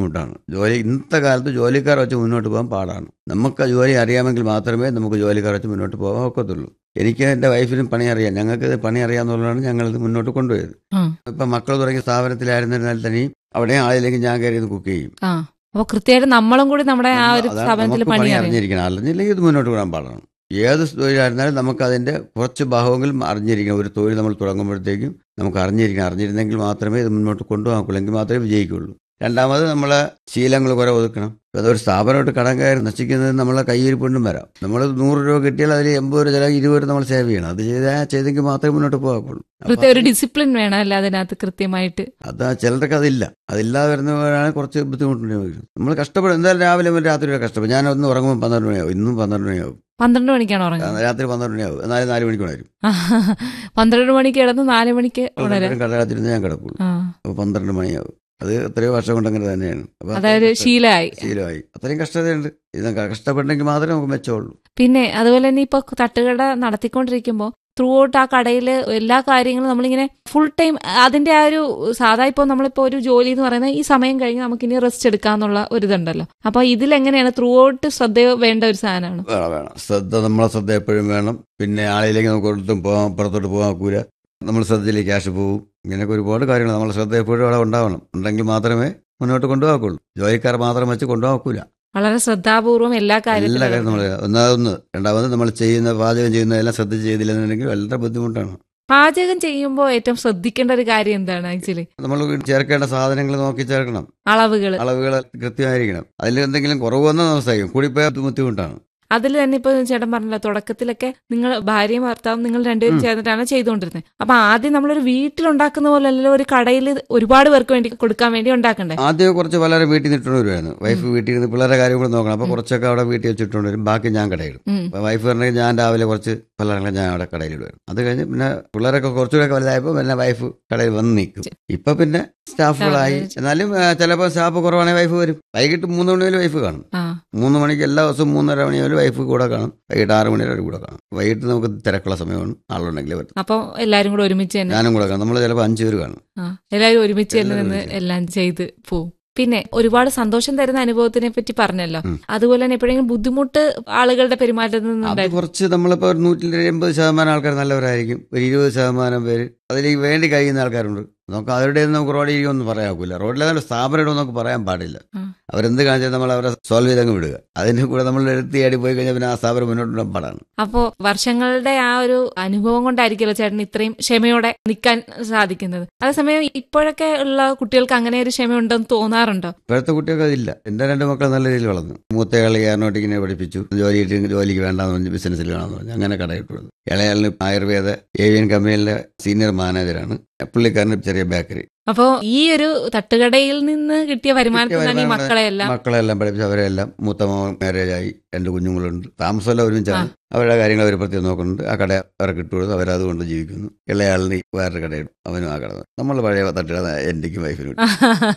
ബുദ്ധിമുട്ടാണ് ജോലി ഇന്നത്തെ കാലത്ത് ജോലിക്കാർ വെച്ച് മുന്നോട്ട് പോകാൻ പാടാണ് നമുക്ക് ജോലി അറിയാമെങ്കിൽ മാത്രമേ നമുക്ക് ജോലിക്കാർ വെച്ച് മുന്നോട്ട് പോകാൻ ഒക്കത്തുള്ളൂ എനിക്ക് എൻ്റെ വൈഫിനും പണി അറിയാം ഞങ്ങൾക്ക് ഇത് പണി അറിയാമെന്നുള്ളതാണ് ഞങ്ങളിത് മുന്നോട്ട് കൊണ്ടുപോയത് ആ. ഇപ്പം മക്കൾ തുടങ്ങിയ സ്ഥാപനത്തിലായിരുന്നിരുന്നാൽ തന്നെയും അവിടെ ആളില്ലെങ്കിൽ ഞാൻ കയറി ഇത് കുക്ക് ചെയ്യും ആ അപ്പൊ കൃത്യമായിട്ട് നമ്മളും കൂടി നമ്മുടെ ആ ഒരു അതാണ് സ്ഥാപനത്തിൽ നമുക്ക് പണി പണി അറിയാം അറിഞ്ഞിരിക്കണം അല്ലെങ്കിൽ ഇത് മുന്നോട്ട് വിടാൻ പാടാണ് ഏത് തൊഴിലായിരുന്നാലും നമുക്ക് അതിന്റെ കുറച്ച് ഭാഗമെങ്കിലും അറിഞ്ഞിരിക്കണം ഒരു തൊഴിൽ നമ്മൾ തുടങ്ങുമ്പോഴത്തേക്കും നമുക്ക് അറിഞ്ഞിരിക്കണം അറിഞ്ഞിരുന്നെങ്കിൽ മാത്രമേ ഇത് മുന്നോട്ട് കൊണ്ടുപോകാക്കുള്ളൂ എങ്കിൽ മാത്രമേ വിജയിക്കുള്ളൂ രണ്ടാമത് നമ്മളെ ശീലങ്ങൾ കുറെ ഒതുക്കണം അതൊരു സ്ഥാപനമായിട്ട് കടം കയറി നശിക്കുന്നത് നമ്മളെ കയ്യിരിപ്പുണ്ടും വരാം നമ്മൾ നൂറ് രൂപ കിട്ടിയാൽ അതിൽ എൺപത് രൂപ ചില ഇരുപത് രൂപ നമ്മൾ സേവ് ചെയ്യണം അത് ചെയ്താൽ ചെയ്തെങ്കിൽ മാത്രമേ മുന്നോട്ട് പോകാക്കുള്ളൂ അപ്പൊ കൃത്യ ഒരു ഡിസിപ്ലിൻ വേണം അല്ലേ അതിനകത്ത് കൃത്യമായിട്ട് അത് ചിലർക്ക് അതില്ല അതില്ലാതെ വരുന്നവരാണ് കുറച്ച് ബുദ്ധിമുട്ടുണ്ടാവും നമ്മൾ കഷ്ടപ്പെടും എന്തായാലും രാവിലെ മുതൽ രാത്രി വരെ കഷ്ടപ്പെടും ഞാൻ ഒന്ന് ഉറങ്ങുമ്പോൾ പന്ത്രണ്ട് മണിയാവും ഇന്നും പന്ത്രണ്ട് മണിയാവും പന്ത്രണ്ട് മണിക്കാണ് ഉറങ്ങുന്നത് രാത്രി പന്ത്രണ്ട് മണിയാവും എന്നാലും നാല് മണിക്ക് ഉണരും പന്ത്രണ്ട് മണിക്ക് കിടന്ന് നാല് മണിക്ക് ഉണരാം കടലാത്തിരുന്ന് ഞാൻ കിടക്കുള്ളൂ ആ അപ്പോൾ പന്ത്രണ്ട് മണിയാവും അത് എത്രയോ വർഷം കൊണ്ട് അങ്ങനെ തന്നെയാണ് അപ്പൊ അതായത് അത്രയും ശീലമായി ശീലമായി അത്രയും കഷ്ടതയുണ്ട് ഇത് കഷ്ടപ്പെട്ടെങ്കിൽ മാത്രമേ നമുക്ക് മെച്ചമുള്ളൂ പിന്നെ അതുപോലെ തന്നെ ഇപ്പൊ തട്ടുകട നടത്തിക്കൊണ്ടിരിക്കുമ്പോൾ ത്രൂ ഔട്ട് ആ കടയിൽ എല്ലാ കാര്യങ്ങളും നമ്മളിങ്ങനെ ഫുൾ ടൈം അതിന്റെ ആ ഒരു സാധാ ഇപ്പോൾ നമ്മളിപ്പോൾ ഒരു ജോലി എന്ന് പറയുന്നത് ഈ സമയം കഴിഞ്ഞ് നമുക്ക് ഇനി റെസ്റ്റ് എടുക്കാന്നുള്ള ഒരു ഇതുണ്ടല്ലോ അപ്പൊ ഇതിലെങ്ങനെയാണ് ത്രൂ ഔട്ട് ശ്രദ്ധ വേണ്ട ഒരു സാധനമാണ് വേണം വേണം ശ്രദ്ധ നമ്മളെ ശ്രദ്ധ എപ്പോഴും വേണം പിന്നെ ആളിലേക്ക് നമുക്ക് ഒരിടത്തും പോകാൻ പുറത്തോട്ട് പോകാൻ കൂല നമ്മൾ ശ്രദ്ധയിലേക്ക് ക്യാഷ് പോകും ഇങ്ങനെയൊക്കെ ഒരുപാട് കാര്യങ്ങൾ നമ്മളെ ശ്രദ്ധ എപ്പോഴും അവിടെ ഉണ്ടാവണം ഉണ്ടെങ്കിൽ മാത്രമേ മുന്നോട്ട് കൊണ്ടുപോകാക്കുള്ളൂ ജോലിക്കാർ മാത്രം വെച്ച് കൊണ്ടുപോകാക്കൂല വളരെ ശ്രദ്ധാപൂർവം എല്ലാ എല്ലാ കാര്യം കാര്യത്തിലും നമ്മൾ ഒന്നാമതൊന്ന് രണ്ടാമത് നമ്മൾ ചെയ്യുന്ന പാചകം ചെയ്യുന്നതെല്ലാം ശ്രദ്ധിച്ച് ചെയ്തില്ലെന്നുണ്ടെങ്കിൽ വളരെ ബുദ്ധിമുട്ടാണ് പാചകം ചെയ്യുമ്പോൾ ഏറ്റവും ശ്രദ്ധിക്കേണ്ട ഒരു കാര്യം എന്താണ് ആക്ച്വലി നമ്മൾ ചേർക്കേണ്ട സാധനങ്ങൾ നോക്കി ചേർക്കണം അളവുകൾ അളവുകൾ കൃത്യമായിരിക്കണം അതിൽ എന്തെങ്കിലും കുറവ് വന്നാൽ നഷ്ടമായിരിക്കും കൂടിപ്പോയാൽ ബുദ്ധിമുട്ടാണ് അതിൽ തന്നെ ഇപ്പൊ ചേട്ടൻ പറഞ്ഞല്ലോ തുടക്കത്തിലൊക്കെ നിങ്ങൾ ഭാര്യയും ഭർത്താവും നിങ്ങൾ രണ്ടുപേരും ഉം. ചേർന്നിട്ടാണ് ചെയ്തുകൊണ്ടിരുന്നത് അപ്പൊ ആദ്യം നമ്മളൊരു വീട്ടിൽ ഉണ്ടാക്കുന്ന പോലെയല്ലോ ഒരു കടയിൽ ഒരുപാട് പേർക്ക് വേണ്ടി കൊടുക്കാൻ വേണ്ടി ഉണ്ടാക്കണ്ടേ ആദ്യം കുറച്ച് പലരെ വീട്ടിൽ നിന്നിട്ടുണ്ട് വരുമായിരുന്നു വൈഫ് വീട്ടിൽ നിന്ന് പിള്ളേരുടെ കാര്യം കൂടെ നോക്കണം അപ്പോൾ കുറച്ചൊക്കെ അവിടെ വീട്ടിൽ വെച്ചിട്ടുണ്ട് വരും ബാക്കി ഞാൻ കടയിടും ഉം. അപ്പോൾ വൈഫ് പറഞ്ഞെങ്കിൽ ഞാൻ രാവിലെ കുറച്ച് പിള്ളേരെ ഞാൻ അവിടെ കടയിലിടുമായിരുന്നു അത് കഴിഞ്ഞ് പിന്നെ പിള്ളേരൊക്കെ കുറച്ചുകൂടെ വലുതായപ്പോൾ പിന്നെ വൈഫ് കടയിൽ വന്ന് നിൽക്കും ഇപ്പൊ പിന്നെ സ്റ്റാഫുകളായി എന്നാലും ചിലപ്പോൾ സ്റ്റാഫ് കുറവാണെങ്കിൽ വൈഫ് വരും വൈകിട്ട് മൂന്ന് മണി വരെ വൈഫ് കാണും ആ മൂന്ന് മണിക്ക് എല്ലാ ദിവസവും മൂന്നര മണി വരെ വൈഫ് കൂടെ കാണും വൈകിട്ട് ആറ് മണി വരെ കൂടെ കാണും വൈകിട്ട് നമുക്ക് തിരക്കുള്ള സമയമാണ് ആളുണ്ടെങ്കിൽ പറ്റും അപ്പൊ എല്ലാരും കൂടെ ഒരുമിച്ച് തന്നെ ഞാനും കൂടെ കാണും നമ്മൾ ചിലപ്പോൾ അഞ്ച് പേര് കാണും ആ എല്ലാരും ഒരുമിച്ച് തന്നെ എല്ലാവരും നിന്ന് ഒരുമിച്ച്. എല്ലാം ചെയ്ത് പോവും പിന്നെ ഒരുപാട് സന്തോഷം തരുന്ന അനുഭവത്തിനെ പറ്റി പറഞ്ഞല്ലോ ഉം. അതുപോലെ തന്നെ എപ്പോഴെങ്കിലും ബുദ്ധിമുട്ട് ആളുകളുടെ പെരുമാറ്റത്തിൽ അത് നിന്നുണ്ടായിരുന്നു കുറച്ച് നമ്മളിപ്പോൾ ഒരു നൂറ്റി എൺപത് ശതമാനം ആൾക്കാർ നല്ലവരായിരിക്കും ഒരു ഇരുപത് ശതമാനം പേര് അതിലേക്ക് വേണ്ടി കഴിയുന്ന ആൾക്കാരുണ്ട് നമുക്ക് അവരുടെ ഒന്നും നമുക്ക് റോഡിൽ ഒന്നും പറയാൻ റോഡിലെ നല്ല സ്ഥാപനം നമുക്ക് പറയാൻ പാടില്ല ആ. അവരെന്ത് കാണിച്ചാൽ നമ്മൾ അവരെ സോൾവ് ചെയ്തങ്ങ് വിടുക അതിന് കൂടെ നമ്മൾ എടുത്തിയാടി പോയി കഴിഞ്ഞാൽ പിന്നെ ആ സ്ഥാപനം മുന്നോട്ട് കൊണ്ടുപോകാൻ പാടാണ് അപ്പോ വർഷങ്ങളുടെ ആ ഒരു അനുഭവം കൊണ്ടായിരിക്കുമല്ലോ ചേട്ടൻ ഇത്രയും ക്ഷമയോടെ നിൽക്കാൻ സാധിക്കുന്നത് അതേസമയം ഇപ്പോഴൊക്കെ ഉള്ള കുട്ടികൾക്ക് അങ്ങനെ ഒരു ക്ഷമ ഉണ്ടെന്ന് തോന്നാറുണ്ടോ ഇപ്പോഴത്തെ കുട്ടികൾക്ക് അതില്ല എൻ്റെ രണ്ട് മക്കൾ നല്ല രീതിയിൽ വളർന്നു മൂത്തയാളി എയറോട്ടിക്കിനെ പഠിപ്പിച്ചു ജോലി കിട്ടി ജോലിക്ക് വേണ്ടാന്ന് പറഞ്ഞ് ബിസിനസ്സിൽ വേണമെന്ന് പറഞ്ഞു അങ്ങനെ കടയിട്ട് കൊടുത്തു ഇളയാളിന് ആയുർവേദ ഏവിയൻ കമ്പനിയിലെ സീനിയർ മാനേജറാണ് പുള്ളിക്കാരന് ചെറിയ ബേക്കറി അപ്പോ ഈ ഒരു തട്ടുകടയിൽ നിന്ന് കിട്ടിയ വരുമാനത്തിൽ നിന്നാണ് ഈ വരുമാനം മക്കളെയെല്ലാം മക്കളെല്ലാം പഠിപ്പിച്ച് അവരെല്ലാം മൂത്ത മോൻ മാരേജ് ആയി രണ്ട് കുഞ്ഞുങ്ങളുണ്ട് താമസമെല്ലാം ഒരുമിച്ചാണ് അവരുടെ കാര്യങ്ങൾ അവർ പ്രത്യേകം നോക്കുന്നുണ്ട് ആ കട അവർക്ക് ഇട്ടുകൊടുത്ത് അവരതുകൊണ്ട് ജീവിക്കുന്നു ഇളയാളിന് വേറൊരു കടയിടും അവനും ആ കട നമ്മൾ പഴയ തട്ടുകട എന്റെക്കും വൈഫിനും ഇട്ടു.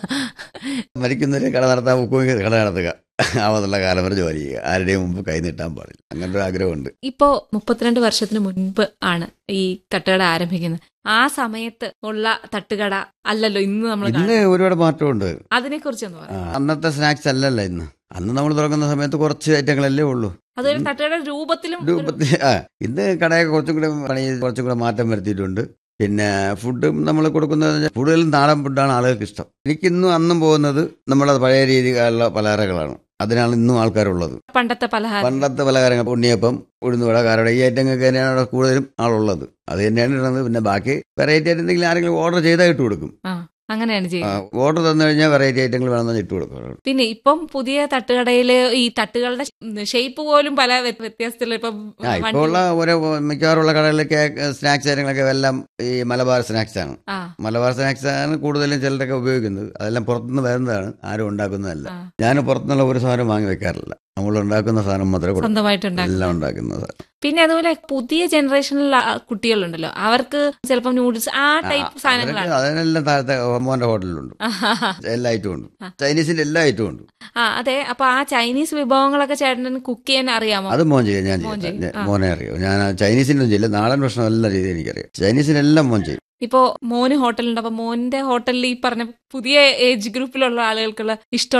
മരിക്കുന്നവരെ കട നടത്താൻ മുക്കുമെങ്കിൽ കട നടത്തുക ആവാതുള്ള കാലം വരെ ജോലി ചെയ്യുക ആരുടെയും മുമ്പ് കൈ നീട്ടാൻ പാടില്ല അങ്ങനെ ഒരു ആഗ്രഹമുണ്ട് ഇപ്പോ മുപ്പത്തിരണ്ട് വർഷത്തിന് മുൻപ് ആണ് ഈ തട്ടുകട ആരംഭിക്കുന്നത് ആ സമയത്ത് ഉള്ള തട്ടുകട അല്ലല്ലോ ഇന്ന് നമ്മൾ ഇന്ന് ഒരുപാട് മാറ്റമുണ്ട് അതിനെ കുറിച്ചൊന്ന് ആ, പറയാം അന്നത്തെ സ്നാക്സ് അല്ലല്ലോ ഇന്ന് അന്ന് നമ്മൾ തുറക്കുന്ന സമയത്ത് കുറച്ച് ഐറ്റങ്ങളല്ലേ ഉള്ളൂ അതൊരു തട്ടുകട രൂപത്തിലും ഒരു- രൂപത്തിൽ ആ ഇന്ന് കടയൊക്കെ കുറച്ചും കൂടെ പണി ചെയ്ത് കുറച്ചും കൂടെ മാറ്റം വരുത്തിയിട്ടുണ്ട് പിന്നെ ഫുഡും നമ്മൾ കൊടുക്കുന്നത് കൂടുതലും നാടൻ ഫുഡാണ് ആളുകൾക്ക് ഇഷ്ടം എനിക്കിന്നും അന്നും പോകുന്നത് നമ്മളെ പഴയ രീതിയിലുള്ള പലഹാരങ്ങളാണ് അതിനാണ് ഇന്നും ആൾക്കാരുള്ളത് പണ്ടത്തെ പലഹാരം പണ്ടത്തെ പലഹാരങ്ങൾ ഉണ്ണിയപ്പം ഉഴുന്നുവട കാരട ഈ ഐറ്റങ്ങൾക്ക് തന്നെയാണ് അവിടെ കൂടുതലും ആളുള്ളത് അത് തന്നെയാണ് ഇടുന്നത് പിന്നെ ബാക്കി വെറൈറ്റി ആയിട്ട് എന്തെങ്കിലും ആരെങ്കിലും ഓർഡർ ചെയ്താൽ ഇട്ട് കൊടുക്കും ആ അങ്ങനെയാണ് ചെയ്യുന്നത് ഓർഡർ തന്നു കഴിഞ്ഞാൽ വെറൈറ്റി ഐറ്റങ്ങൾ വേണമെന്ന് ഇട്ട് കൊടുക്കും പിന്നെ ഇപ്പം പുതിയ തട്ടുകടയില് ഈ തട്ടുകളുടെ ഷേപ്പ് പോലും പല വ്യ- വ്യത്യാസത്തിലുള്ള ഇപ്പം ആ ഇപ്പോൾ ഉള്ള ഓരോ മിക്കവാറുള്ള കടകളിലൊക്കെ സ്നാക്സ് കാര്യങ്ങളൊക്കെ എല്ലാം ഈ മലബാർ സ്നാക്സ് ആണ് ആ മലബാർ സ്നാക്സ് ആണ് കൂടുതലും ചിലരൊക്കെ ഉപയോഗിക്കുന്നത് അതെല്ലാം പുറത്തുനിന്ന് വരുന്നതാണ് ആരും ഉണ്ടാക്കുന്നതല്ല ആ. ഞാൻ പുറത്തുനിന്നുള്ള ഒരു സാധനം വാങ്ങി വെക്കാറില്ല നമ്മൾ ഉണ്ടാക്കുന്ന സാധനം മാത്രമേ കൊടുക്കൂ. സ്വന്തമായിട്ടുണ്ടാക്കും എല്ലാം ഉണ്ടാക്കുന്ന സാധനം പിന്നെ അതുപോലെ പുതിയ ജനറേഷനിലുള്ള ആ കുട്ടികളുണ്ടല്ലോ അവർക്ക് ചിലപ്പം നൂഡിൽസ് ആ ടൈപ്പ് സാധനങ്ങളാണ് അവരൊക്കെ അതിനെല്ലാം താഴത്തെ മോന്റെ ഹോട്ടലിലുണ്ട് എല്ലാ ഐറ്റവും ഉണ്ട് ആ. ചൈനീസിന്റെ എല്ലാ ഐറ്റവും ഉണ്ട് ആ അതെ അപ്പൊ ആ ചൈനീസ് വിഭവങ്ങളൊക്കെ ചേട്ടന് കുക്ക് ചെയ്യാൻ അറിയാമോ അത് മോൻ ചെയ്യും ഞാൻ മോൻ ചെയ്യും ചെയ്യും. ആ. മോനെ അറിയോ ഞാൻ ചൈനീസിന്റെ ഒന്നും ചെയ്യില്ല നാടൻ ഭക്ഷണം എല്ലാ രീതിയും എനിക്കറിയാം ചൈനീസിനെല്ലാം മോൻ ചെയ്യും ഇപ്പോ മോന് ഹോട്ടലുണ്ട് അപ്പൊ മോന്റെ ഹോട്ടലിൽ ഈ പറഞ്ഞ പുതിയ ഏജ് ഗ്രൂപ്പിലുള്ള ആളുകൾക്കുള്ള ഇഷ്ടം